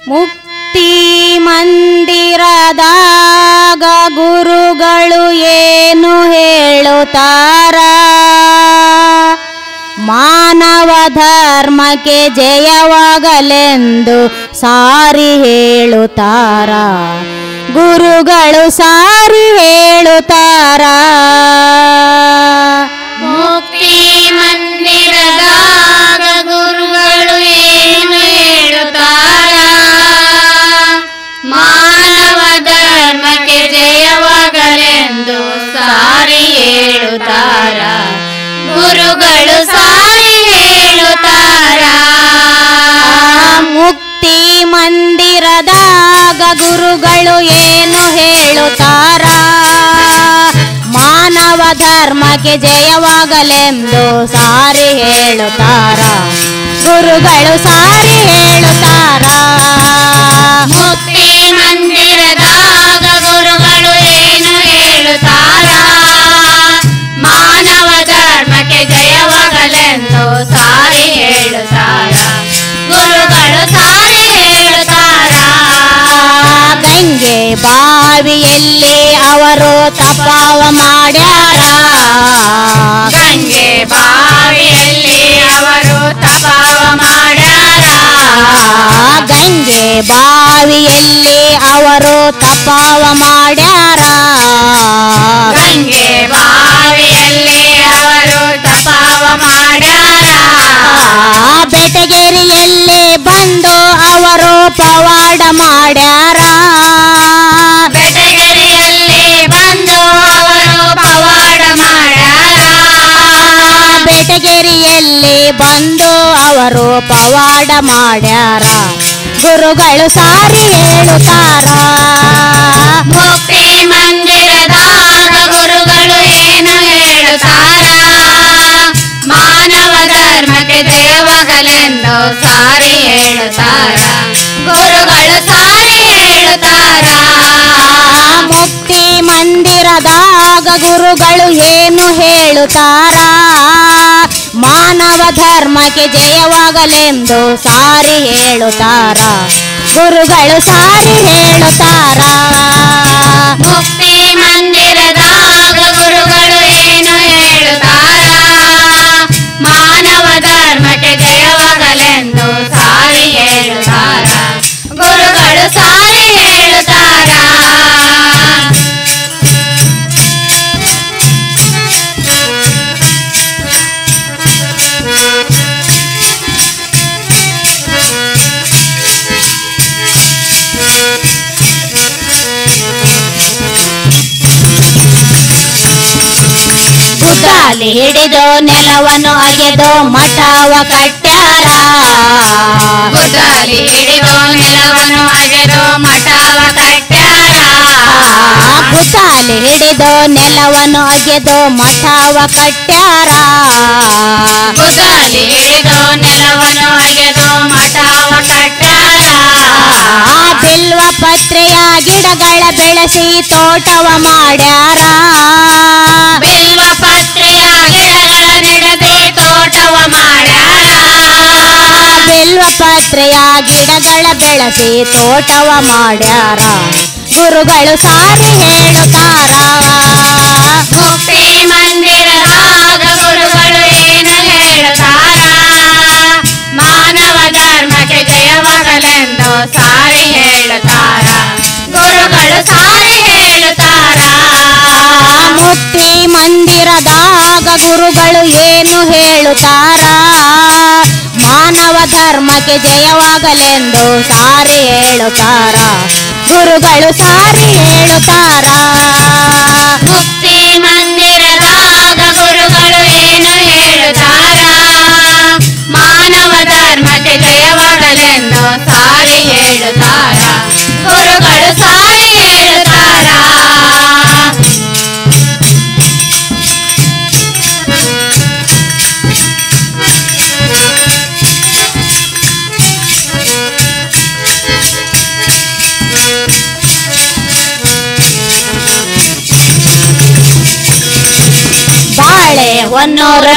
ಮುಕ್ತಿ ಮಂದಿರದಾಗ ಗುರುಗಳು ಏನು ಹೇಳುತ್ತಾರ ಮಾನವ ಧರ್ಮಕ್ಕೆ ಜಯವಾಗಲೆಂದು ಸಾರಿ ಹೇಳುತ್ತಾರ ಗುರುಗಳು ಸಾರಿ ಹೇಳುತ್ತಾರ ಮುಕ್ತಿ ಮಂದಿರದಾಗ ಗುರುಗಳು ಏನು ಹೇಳುತ್ತಾರ ಮಾನವ ಧರ್ಮಕ್ಕೆ ಜಯವಾಗಲೆಂದು ಸಾರಿ ಹೇಳುತ್ತಾರ ಗುರುಗಳು ಸಾರಿ ಹೇಳುತ್ತಾರ ಮುಕ್ತಿ ಮಂದಿರದಾಗ ಗುರುಗಳು ಏನು ಹೇಳುತ್ತಾರ ಮಾನವ ಧರ್ಮಕ್ಕೆ ಜಯವಾಗಲೆಂದು ಸಾರಿ ಹೇಳುತ್ತಾರ ಗುರುಗಳು ಸಾರಿ ಹೇಳುತ್ತಾರ ಮುಕ್ತಿ ಮಂದಿರದಾಗ ಗುರುಗಳು ಏನು ಹೇಳುತ್ತಾರ ಮಾನವ ಧರ್ಮಕ್ಕೆ ಜಯವಾಗಲೆಂದು ಸಾರಿ ಹೇಳುತ್ತಾರ ಗುರುಗಳು ಸಾರಿ ಹೇಳುತ್ತಾರ ಗಂಗೆ ಬಾವಿಯಲ್ಲಿ ಅವರು ತಪವ ಮಾಡ್ಯಾರ ಗಂಗೆ ಬಾವಿಯಲ್ಲಿ ಅವರು ತಪವ ಮಾಡ್ಯಾರ ಗಂಗೆ ಬಾವಿಯಲ್ಲಿ ಅವರು ತಪವ ಮಾಡ್ಯಾರ ಗಂಗೆ ಬಾವಿಯಲ್ಲಿ ಅವರು ತಪವ ಮಾಡ್ಯಾರ ಬೆಟಗೇರಿಯಲ್ಲಿ ಬಂದು ಅವರು ಪವಾಡ ಮಾಡ್ಯಾರ ಬೆಟಗರಿಯಲ್ಲಿ ಬಂದು ಅವರು ಪವಾಡ ಮಾಡ್ಯಾರ ಬೆಟಗೇರಿಯಲ್ಲಿ ಬಂದು ಅವರು ಪವಾಡ ಮಾಡ್ಯಾರ ಗುರುಗಳು ಸಾರಿ ಹೇಳುತ್ತಾರ ಮುಕ್ತಿ ಮಂದಿರದಾಗ ಗುರುಗಳು ಏನು ಹೇಳುತ್ತಾರ ಮಾನವ ಧರ್ಮಕ್ಕೆ ಜಯವಾಗಲೆಂದು ಸಾರಿ ಹೇಳುತ್ತಾರ ಗುರುಗಳು ಸಾರಿ ಹೇಳುತ್ತಾರ ಮುಕ್ತಿ ಮಂದಿರದಾಗ ಗುರುಗಳು ಏನು ಹೇಳುತ್ತಾರ ಮಾನವ ಧರ್ಮಕ್ಕೆ ಜಯವಾಗಲೆಂದು ಸಾರಿ ಹೇಳುತ್ತಾರ ಗುರುಗಳು ಸಾರಿ ಹೇಳುತ್ತಾರ ಮುಕ್ತಿ ಮಂದಿರದಾಗ ಗುರುಗಳು ಏನು ಹೇಳುತ್ತಾರ ಮಾನವ ಧರ್ಮಕ್ಕೆ ಜಯವಾಗಲೆಂದು ಸಾರಿ ಹೇಳುತ್ತಾರ ಗುರುಗಳು ಸಾರಿ ಹೇಳುತ್ತಾರ ಗುದ್ದಾಲಿ ಹಿಡಿದು ನೆಲವನ್ನು ಅಗೆದು ಮಠವ ಕಟ್ಟ್ಯಾರ ಗುದ್ದಾಲಿ ಹಿಡಿದು ನೆಲವನ್ನು ಅಗೆದು ಮಠವ ಕಟ್ಟ್ಯಾರ ಗುದ್ದಾಲಿ ಹಿಡಿದು ನೆಲವನ್ನು ಅಗೆದು ಮಠವ ಕಟ್ಟ್ಯಾರ ಗುದ್ದಾಲಿ ಹಿಡಿದು ನೆಲವನ್ನು ಅಗೆದು ಮಠವ ಕಟ್ಟ್ಯಾರ ಆ ಬಿಲ್ವ ಪತ್ರೆಯ ಗಿಡಗಳ ಬೆಳೆಸಿ ತೋಟವ ಮಾಡ್ಯಾರ ಬಿಲ್ವ ಪತ್ರೆಯ ಗಿಡಗಳ ನೆಡದೆ ತೋಟವ ಮಾಡ್ಯಾರ ಬಿಲ್ವ ಪತ್ರೆಯ ಗಿಡಗಳ ಬೆಳೆಸಿ ತೋಟವ ಮಾಡ್ಯಾರ ಗುರುಗಳು ಸಾರಿ ಹೇಳುತ್ತಾರ ಮುಕ್ತಿ ಮಂದಿರದಾಗ ಗುರುಗಳು ಏನು ಹೇಳುತ್ತಾರ ಮಾನವ ಧರ್ಮಕ್ಕೆ ಜಯವಾಗಲೆಂದು ಸಾರಿ ಹೇಳುತ್ತಾರ ಗುರುಗಳು ಸಾರಿ ಹೇಳುತ್ತಾರ ಮುಕ್ತಿ ಮಂದಿರದಾಗ ಗುರುಗಳು ಏನು ಹೇಳುತ್ತಾರ ಮಾನವ ಧರ್ಮಕ್ಕೆ ಜಯವಾಗಲೆಂದು ಸಾರಿ ಹೇಳುತ್ತಾರ ಗುರುಗಳು ಸಾರಿ ಹೇಳುತ್ತಾರ ಮುಕ್ತಿ ಮಂದಿರದಾಗ ಗುರುಗಳು ಏನು ಹೇಳುತ್ತಾರ ಮಾನವ ಧರ್ಮಕ್ಕೆ ಜಯವಾಗಲೆಂದು ಸಾರಿ ಹೇಳುತ್ತಾರ ಗುರುಗಳು ಸಾರಿ ಹೇಳುತ್ತಾರ ಬಾಳೆ ಹೊನ್ನೂರು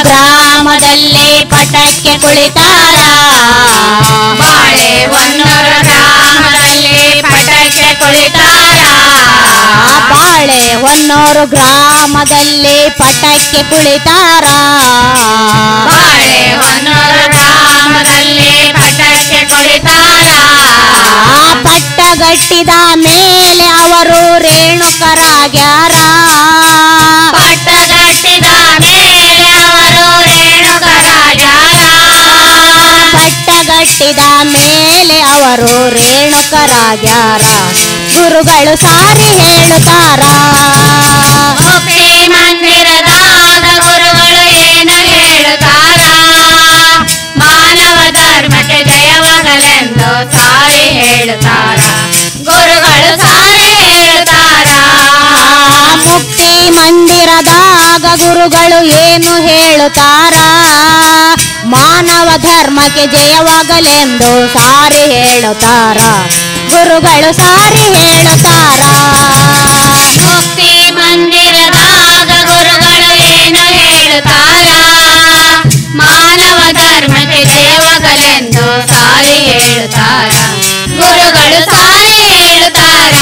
ಗ್ರಾಮದಲ್ಲಿ ಪಟಕ್ಕೆ ಕುಳಿತಾರ ಬಾಳೆ ಹೊನ್ನೂರು ಗ್ರಾಮದಲ್ಲಿ ಹೊನ್ನೂರು ಗ್ರಾಮದಲ್ಲಿ ಪಟಕ್ಕೆ ಕುಳಿತಾರ ಬಾಳೆ ಹೊನ್ನೂರು ಗ್ರಾಮದಲ್ಲಿ ಪಟಕ್ಕೆ ಕುಳಿತಾರ ಆ ಪಟ್ಟಗಟ್ಟಿದ ಮೇಲೆ ಅವರು ರೇಣುಕರಾಗ್ಯಾರ ಪಟ್ಟಗಟ್ಟಿದ ಮೇಲೆ ಅವರು ರೇಣುಕರಾಜಾರ ಪಟ್ಟಗಟ್ಟಿದ ಮೇಲೆ ಅವರು ರೇಣುಕರಾಗ್ಯಾರ ಗುರುಗಳು ಸಾರಿ ಹೇಳುತ್ತಾರ ಮುಕ್ತಿ ಮಂದಿರದಾಗ ಗುರುಗಳು ಏನು ಹೇಳುತ್ತಾರ ಮಾನವ ಧರ್ಮಕ್ಕೆ ಜಯವಾಗಲೆಂದು ಸಾರಿ ಹೇಳುತ್ತಾರ ಗುರುಗಳು ಸಾರಿ ಹೇಳುತ್ತಾರ ಮುಕ್ತಿ ಮಂದಿರದಾಗ ಗುರುಗಳು ಏನು ಹೇಳುತ್ತಾರ ಮಾನವ ಧರ್ಮಕ್ಕೆ ಜಯವಾಗಲೆಂದು ಸಾರಿ ಹೇಳುತ್ತಾರ ಗುರುಗಳು ಸಾರಿ ಹೇಳುತ್ತಾರ ಮುಕ್ತಿ ಮಂದಿರದಾಗ ಗುರುಗಳು ಏನು ಹೇಳುತ್ತಾರ ಮಾನವ ಧರ್ಮಕ್ಕೆ ಜಯವಾಗಲೆಂದು ಸಾರಿ ಹೇಳುತ್ತಾರ ಗುರುಗಳು ಸಾರಿ ಹೇಳುತ್ತಾರ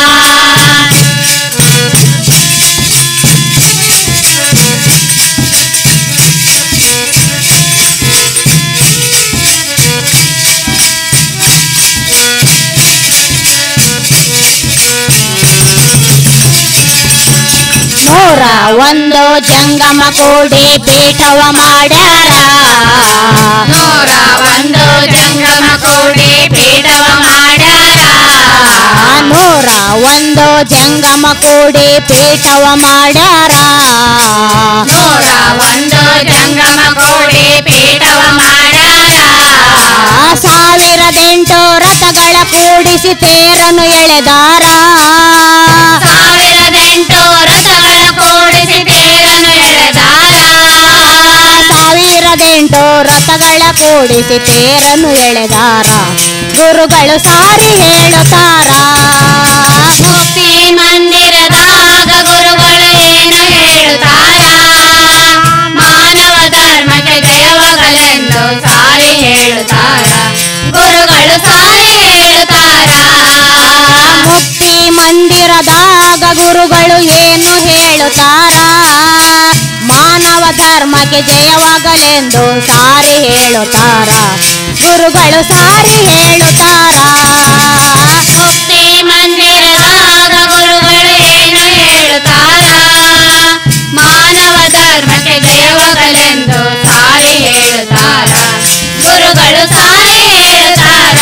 ನೂರ ಒಂದು ಜಂಗಮ ಕೂಡಿ ಪೀಠವ ಮಾಡ್ಯಾರ ನೂರ ಒಂದು ಜಂಗಮ ಕೂಡಿ ಪೀಠವ ಮಾಡ್ಯಾರ ನೂರ ಒಂದು ಜಂಗಮ ಕೂಡಿ ಪೀಠವ ಮಾಡ್ಯಾರ ನೂರ ಒಂದು ಜಂಗಮ ಕೂಡಿ ಪೀಠವ ಮಾಡ್ಯಾರ ಸಾವಿರದೆಂಟು ರಥಗಳ ಕೂಡಿಸಿ ತೇರನ್ನು ಎಳೆದಾರ ಸಾವಿರದೆಂಟು ರಥಗಳ ಕೂಡಿಸಿ ತೇರನ್ನು ಎಳೆದಾರ ಸಾವಿರದೆಂಟು ರಥಗಳ ಕೂಡಿಸಿ ತೇರನ್ನು ಎಳೆದಾರ ಗುರುಗಳು ಸಾರಿ ಹೇಳುತ್ತಾರ ಮುಕ್ತಿ ಮಂದಿರದಾಗ ಗುರುಗಳು ಏನು ಹೇಳುತ್ತಾರ ಮಾನವ ಧರ್ಮಕ್ಕೆ ಜಯವಾಗಲೆಂದು ಸಾರಿ ಹೇಳುತ್ತಾರ ಗುರುಗಳು ಸಾರಿ ಹೇಳುತ್ತಾರ ಮುಕ್ತಿ ಮಂದಿರದಾಗ ಗುರುಗಳು ಏನು ಹೇಳುತ್ತಾರ ಮಾನವ ಧರ್ಮಕ್ಕೆ ಜಯವಾಗಲೆಂದು ಸಾರಿ ಹೇಳುತ್ತಾರ ಗುರುಗಳು ಸಾರಿ ಹೇಳುತ್ತಾರ ಮುಕ್ತಿ ಮಂದಿರದಾಗ ಗುರುಗಳು ಏನು ಹೇಳುತ್ತಾರ ಮಾನವ ಧರ್ಮಕ್ಕೆ ಜಯವಾಗಲೆಂದು ಸಾರಿ ಹೇಳುತ್ತಾರ ಗುರುಗಳು ಸಾರಿ ಹೇಳುತ್ತಾರ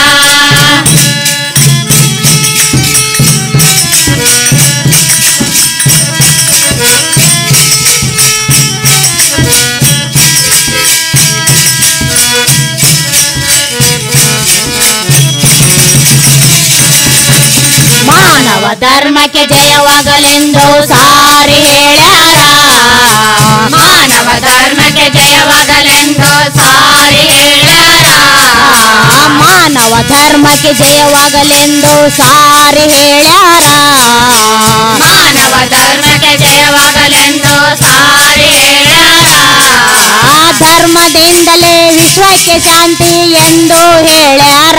ಮಾನವ ಧರ್ಮಕ್ಕೆ ಜಯವಾಗಲೆಂದು ಸಾರಿ ಹೇಳ್ಯಾರ ಮಾನವ ಧರ್ಮಕ್ಕೆ ಜಯವಾಗಲೆಂದು ಸಾರಿ ಹೇಳ್ಯಾರ ಮಾನವ ಧರ್ಮಕ್ಕೆ ಜಯವಾಗಲೆಂದು ಸಾರಿ ಹೇಳ್ಯಾರ ಮಾನವ ಧರ್ಮಕ್ಕೆ ಜಯವಾಗಲೆಂದು ಸಾರಿ ಹೇಳ್ಯಾರ ಆ ಧರ್ಮದಿಂದಲೇ ವಿಶ್ವಕ್ಕೆ ಶಾಂತಿ ಎಂದು ಹೇಳ್ಯಾರ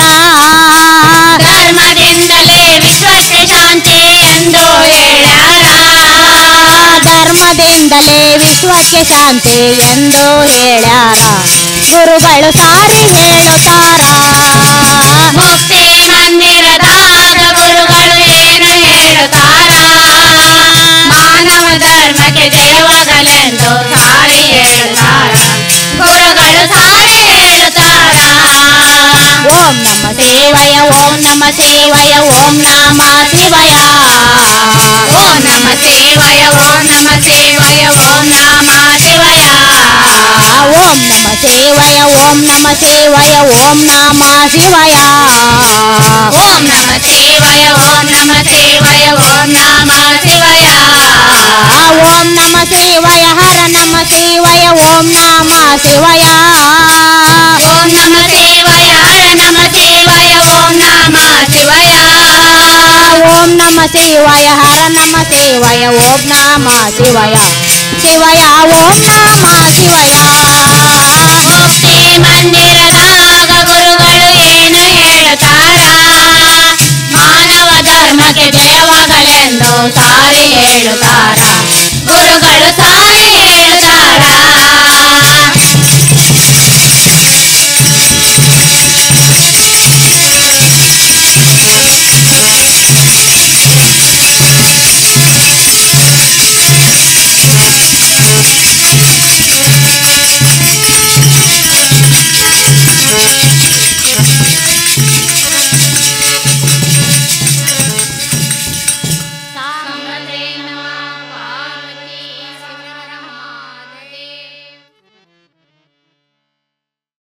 ಧರ್ಮದಿಂದಲೇ ವಿಶ್ವಕ್ಕೆ ಶಾಂತಿ ಎಂದು ಹೇಳ್ಯಾರ ಧರ್ಮದಿಂದಲೇ ವಿಶ್ವಕ್ಕೆ ಶಾಂತಿ ಎಂದು ಹೇಳ್ಯಾರ ಗುರುಗಳು ಸಾರಿ ಹೇಳುತ್ತಾರ ಮುಕ್ತಿ ಮಂದಿರದಾಗ ಗುರುಗಳು ಏನು ಹೇಳುತ್ತಾರ ಮಾನವ ಧರ್ಮಕ್ಕೆ ಜಯವಾಗಲೆಂದು ಸಾರಿ ಹೇಳುತ್ತಾರ ಗುರುಗಳು ಸಾರಿ ಹೇಳುತ್ತಾರ ಓಂ ನಮ ಶಿವಯ ಓಂ ನಮ ಶಿವಯ ಓಂ ನಮ ಶಿವಯ ಓಂ ನಮ ಶಿವಯ ಓಂ ನಮ ಶಿವಯ ಓಂ ನಮ ಶಿವಯ ಓಂ ನಮ ಶಿವಯ ಓಂ ನಮ ಶಿವಯ ಓಂ ನಮ ಶಿವಯ ಓಂ ನಮ ಶಿವಯ ಓಂ ನಮ ಶಿವಯ ಓಂ ನಮ ಶಿವಯ ಓಂ ನಮ ಶಿವಯ ಹರ ನಮ ಶಿವಯ ಓಂ ನಮ ಶಿವಯ ಓಂ ನಮ ಶಿವಯ ಹರ ನಮ ಶಿವಯ ಓಂ ನಮ ಶಿವಯ ಓಂ ನಮ ಶಿವಯ ಹರ ನಮ ಶಿವಯ ಓಂ ನಮ ಶಿವಯ ಶಿವಯ ಓಂ ನಮ ಶಿವಯ ಮುಕ್ತಿ ಮಂದಿರದಾಗ ಗುರುಗಳು ಏನು ಹೇಳುತ್ತಾರ ಮಾನವ ಧರ್ಮಕ್ಕೆ ಜಯವಾಗಲೆಂದು ಸಾರಿ ಹೇಳುತ್ತಾರ